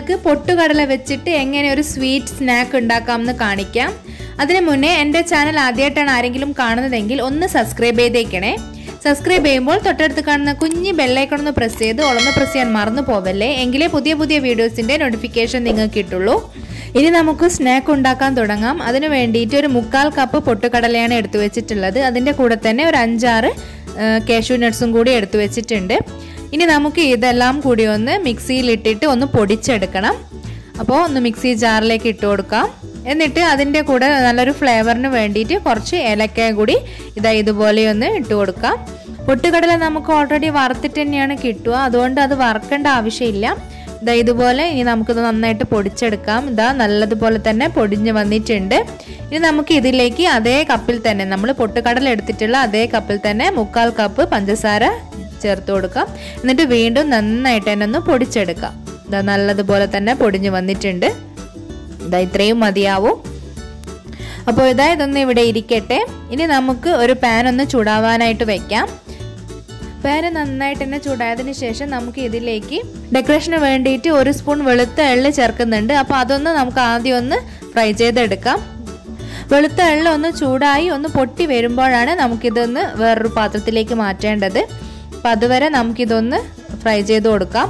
നിങ്ങൾക്ക് പൊട്ടുകടല വെച്ചിട്ട് എങ്ങനെ ഒരു സ്വീറ്റ് സ്നാക്ക് ഉണ്ടാക്കാമെന്ന് കാണിക്കാം അതിനു മുന്നേ എൻ്റെ ചാനൽ ആദ്യമായിട്ടാണ് ആരെങ്കിലും കാണുന്നതെങ്കിൽ ഒന്ന് സബ്സ്ക്രൈബ് ചെയ്തേക്കണേ സബ്സ്ക്രൈബ് ചെയ്യുമ്പോൾ തൊട്ടടുത്ത് കാണുന്ന കുഞ്ഞ് ബെല്ലൈക്കൺ ഒന്ന് പ്രസ് ചെയ്ത് ഉളന്ന് പ്രസ് ചെയ്യാൻ മറന്നു പോവല്ലേ എങ്കിലേ പുതിയ പുതിയ വീഡിയോസിൻ്റെ നോട്ടിഫിക്കേഷൻ നിങ്ങൾക്ക് കിട്ടുള്ളൂ ഇനി നമുക്ക് സ്നാക്ക് ഉണ്ടാക്കാൻ തുടങ്ങാം അതിന് വേണ്ടിയിട്ട് ഒരു മുക്കാൽ കപ്പ് പൊട്ടുകടലയാണ് എടുത്തു വെച്ചിട്ടുള്ളത് അതിൻ്റെ കൂടെ തന്നെ ഒരു അഞ്ചാറ് കാഷ്യൂ നട്ട്സും കൂടി എടുത്തു വെച്ചിട്ടുണ്ട് ഇനി നമുക്ക് ഇതെല്ലാം കൂടി ഒന്ന് മിക്സിയിലിട്ടിട്ട് ഒന്ന് പൊടിച്ചെടുക്കണം അപ്പോൾ ഒന്ന് മിക്സി ജാറിലേക്ക് ഇട്ട് കൊടുക്കാം എന്നിട്ട് അതിൻ്റെ കൂടെ നല്ലൊരു ഫ്ലേവറിന് വേണ്ടിയിട്ട് കുറച്ച് ഏലക്ക കൂടി ഇതാ ഇതുപോലെ ഒന്ന് ഇട്ട് കൊടുക്കാം പൊട്ടുകടല നമുക്ക് ഓൾറെഡി വറുത്തിട്ട് തന്നെയാണ് കിട്ടുക അതുകൊണ്ട് അത് വറക്കേണ്ട ആവശ്യമില്ല ഇതാ ഇതുപോലെ ഇനി നമുക്കിത് നന്നായിട്ട് പൊടിച്ചെടുക്കാം ഇതാ നല്ലതുപോലെ തന്നെ പൊടിഞ്ഞ് വന്നിട്ടുണ്ട് ഇനി നമുക്ക് ഇതിലേക്ക് അതേ കപ്പിൽ തന്നെ നമ്മൾ പൊട്ടുകടല എടുത്തിട്ടുള്ള അതേ കപ്പിൽ തന്നെ മുക്കാൽ കപ്പ് പഞ്ചസാര ചേർത്ത് കൊടുക്കാം എന്നിട്ട് വീണ്ടും നന്നായിട്ട് തന്നെ ഒന്ന് പൊടിച്ചെടുക്കാം ഇതാ നല്ലതുപോലെ തന്നെ പൊടിഞ്ഞ് വന്നിട്ടുണ്ട് ഇതാ ഇത്രയും മതിയാവും അപ്പോൾ ഇതാ ഇതൊന്ന് ഇവിടെ ഇരിക്കട്ടെ ഇനി നമുക്ക് ഒരു പാൻ ഒന്ന് ചൂടാവാനായിട്ട് വെക്കാം പാന് നന്നായിട്ട് തന്നെ ചൂടായതിനു ശേഷം നമുക്ക് ഇതിലേക്ക് ഡെക്കറേഷന് വേണ്ടിയിട്ട് ഒരു സ്പൂൺ വെളുത്ത എള്ള് ചേർക്കുന്നുണ്ട് അപ്പോൾ അതൊന്ന് നമുക്ക് ആദ്യം ഒന്ന് ഫ്രൈ ചെയ്തെടുക്കാം വെളുത്ത എള്ള് ഒന്ന് ചൂടായി ഒന്ന് പൊട്ടി വരുമ്പോഴാണ് നമുക്കിതൊന്ന് വേറൊരു പാത്രത്തിലേക്ക് മാറ്റേണ്ടത് അപ്പം അതുവരെ നമുക്കിതൊന്ന് ഫ്രൈ ചെയ്ത് കൊടുക്കാം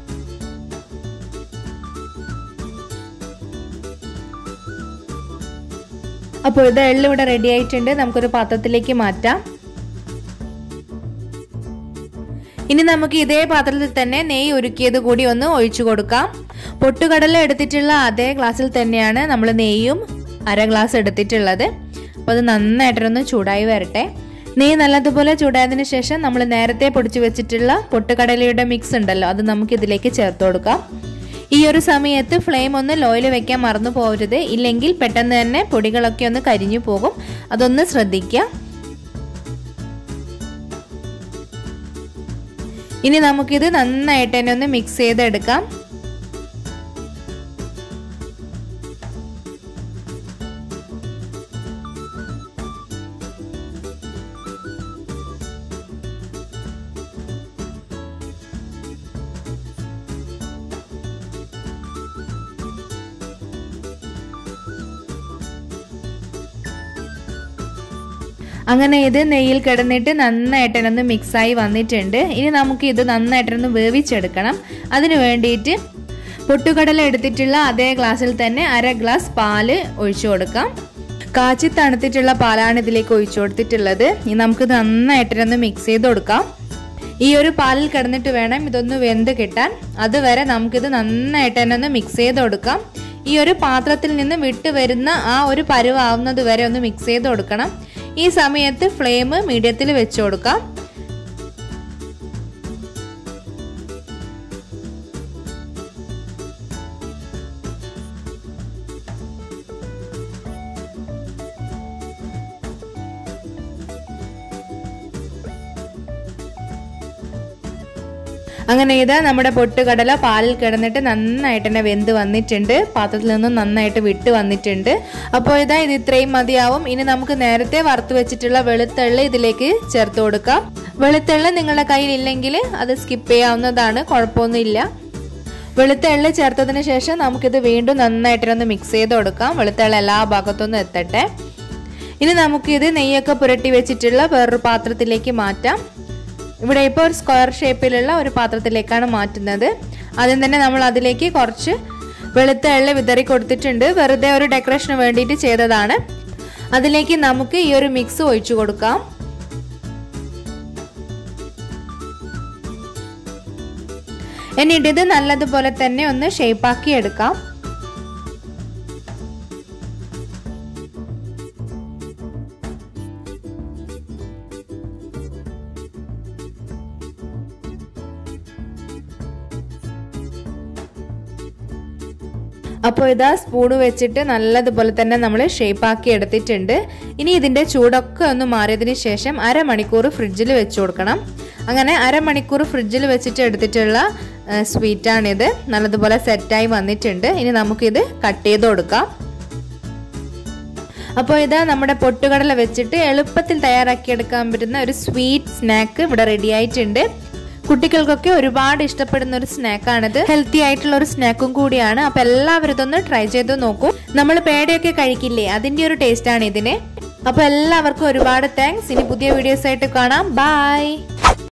അപ്പോൾ ഇത് എള്ള് ഇവിടെ റെഡി ആയിട്ടുണ്ട് നമുക്കൊരു പാത്രത്തിലേക്ക് മാറ്റാം ഇനി നമുക്ക് ഇതേ പാത്രത്തിൽ തന്നെ നെയ്യ് ഉരുക്കിയത് കൂടി ഒന്ന് ഒഴിച്ചു കൊടുക്കാം പൊട്ടുകടല എടുത്തിട്ടുള്ള അതേ ഗ്ലാസ്സിൽ തന്നെയാണ് നമ്മൾ നെയ്യും അര ഗ്ലാസ് എടുത്തിട്ടുള്ളത് അപ്പോൾ അത് നന്നായിട്ടൊന്ന് ചൂടായി വരട്ടെ നെയ്യ് നല്ലതുപോലെ ചൂടായതിനു ശേഷം നമ്മൾ നേരത്തെ പൊടിച്ചു വെച്ചിട്ടുള്ള പൊട്ടുകടലയുടെ മിക്സ് ഉണ്ടല്ലോ അത് നമുക്ക് ഇതിലേക്ക് ചേർത്ത് കൊടുക്കാം ഈ ഒരു സമയത്ത് ഫ്ലെയിം ഒന്ന് ലോയിൽ വെക്കാൻ മറന്നു പോകരുത് ഇല്ലെങ്കിൽ പെട്ടെന്ന് തന്നെ പൊടികളൊക്കെ ഒന്ന് കരിഞ്ഞു പോകും അതൊന്ന് ശ്രദ്ധിക്കുക ഇനി നമുക്കിത് നന്നായിട്ട് തന്നെ ഒന്ന് മിക്സ് ചെയ്തെടുക്കാം അങ്ങനെ ഇത് നെയ്യിൽ കിടന്നിട്ട് നന്നായിട്ടൊന്ന് മിക്സായി വന്നിട്ടുണ്ട് ഇനി നമുക്ക് ഇത് നന്നായിട്ടൊന്ന് വേവിച്ചെടുക്കണം അതിന് വേണ്ടിയിട്ട് പൊട്ടുകടല എടുത്തിട്ടുള്ള അതേ ഗ്ലാസ്സിൽ തന്നെ അര ഗ്ലാസ് പാല് ഒഴിച്ചു കൊടുക്കാം കാച്ചി തണുത്തിട്ടുള്ള പാലാണ് ഇതിലേക്ക് ഒഴിച്ചു കൊടുത്തിട്ടുള്ളത് ഇനി നമുക്ക് നന്നായിട്ടൊന്ന് മിക്സ് ചെയ്ത് കൊടുക്കാം ഈ ഒരു പാലിൽ കിടന്നിട്ട് വേണം ഇതൊന്ന് വെന്ത് കിട്ടാൻ അതുവരെ നമുക്കിത് നന്നായിട്ട് തന്നെ ഒന്ന് മിക്സ് ചെയ്ത് കൊടുക്കാം ഈ ഒരു പാത്രത്തിൽ നിന്ന് വിട്ട് വരുന്ന ആ ഒരു പരുവാവുന്നത് വരെ ഒന്ന് മിക്സ് ചെയ്ത് കൊടുക്കണം ഈ സമയത്ത് ഫ്ലെയിം മീഡിയത്തിൽ വെച്ച് കൊടുക്കാം അങ്ങനെ ഇത് നമ്മുടെ പൊട്ടുകടല പാലിൽ കിടന്നിട്ട് നന്നായിട്ട് തന്നെ വെന്ത് വന്നിട്ടുണ്ട് പാത്രത്തിൽ നിന്നും നന്നായിട്ട് വിട്ട് വന്നിട്ടുണ്ട് അപ്പോൾ ഇതാ ഇത് ഇത്രയും മതിയാവും ഇനി നമുക്ക് നേരത്തെ വറുത്ത് വെച്ചിട്ടുള്ള വെളുത്തുള്ളി ഇതിലേക്ക് ചേർത്ത് കൊടുക്കാം വെളുത്തുള്ളി നിങ്ങളുടെ കയ്യിൽ ഇല്ലെങ്കിൽ അത് സ്കിപ്പ് ചെയ്യാവുന്നതാണ് കുഴപ്പമൊന്നുമില്ല വെളുത്ത എള്ള് ചേർത്തതിന് ശേഷം നമുക്കിത് വീണ്ടും നന്നായിട്ടൊന്ന് മിക്സ് ചെയ്ത് കൊടുക്കാം വെളുത്ത എള്ള എല്ലാ ഭാഗത്തൊന്നും എത്തട്ടെ ഇനി നമുക്കിത് നെയ്യൊക്കെ പുരട്ടി വെച്ചിട്ടുള്ള വേറൊരു പാത്രത്തിലേക്ക് മാറ്റാം ഇവിടെ ഇപ്പോൾ ഒരു സ്ക്വയർ ഷേപ്പിലുള്ള ഒരു പാത്രത്തിലേക്കാണ് മാറ്റുന്നത് ആദ്യം തന്നെ നമ്മൾ അതിലേക്ക് കുറച്ച് വെളുത്ത എള്ള് വിതറി കൊടുത്തിട്ടുണ്ട് വെറുതെ ഒരു ഡെക്കറേഷന് വേണ്ടിയിട്ട് ചെയ്തതാണ് അതിലേക്ക് നമുക്ക് ഈ ഒരു മിക്സ് ഒഴിച്ചു കൊടുക്കാം എന്നിട്ട് ഇത് നല്ലതുപോലെ തന്നെ ഒന്ന് ഷേപ്പാക്കി എടുക്കാം അപ്പോൾ ഇതാ സ്പൂണ് വെച്ചിട്ട് നല്ലതുപോലെ തന്നെ നമ്മൾ ഷേപ്പാക്കി എടുത്തിട്ടുണ്ട് ഇനി ഇതിൻ്റെ ചൂടൊക്കെ ഒന്ന് മാറിയതിന് ശേഷം അരമണിക്കൂർ ഫ്രിഡ്ജിൽ വെച്ച് കൊടുക്കണം അങ്ങനെ അരമണിക്കൂർ ഫ്രിഡ്ജിൽ വെച്ചിട്ട് എടുത്തിട്ടുള്ള സ്വീറ്റാണിത് നല്ലതുപോലെ സെറ്റായി വന്നിട്ടുണ്ട് ഇനി നമുക്കിത് കട്ട് ചെയ്ത് കൊടുക്കാം അപ്പോൾ ഇതാ നമ്മുടെ പൊട്ടുകടല വെച്ചിട്ട് എളുപ്പത്തിൽ തയ്യാറാക്കിയെടുക്കാൻ പറ്റുന്ന ഒരു സ്വീറ്റ് സ്നാക്ക് ഇവിടെ റെഡി ആയിട്ടുണ്ട് കുട്ടികൾക്കൊക്കെ ഒരുപാട് ഇഷ്ടപ്പെടുന്ന ഒരു സ്നാക്കാണിത് ഹെൽത്തി ആയിട്ടുള്ള ഒരു സ്നാക്കും കൂടിയാണ് അപ്പൊ എല്ലാവരും ഇതൊന്ന് ട്രൈ ചെയ്ത് നോക്കൂ നമ്മൾ പേടയൊക്കെ കഴിക്കില്ലേ അതിന്റെ ഒരു ടേസ്റ്റ് ആണ് ഇതിന് അപ്പൊ എല്ലാവർക്കും ഒരുപാട് താങ്ക്സ് ഇനി പുതിയ വീഡിയോസ് ആയിട്ട് കാണാം ബൈ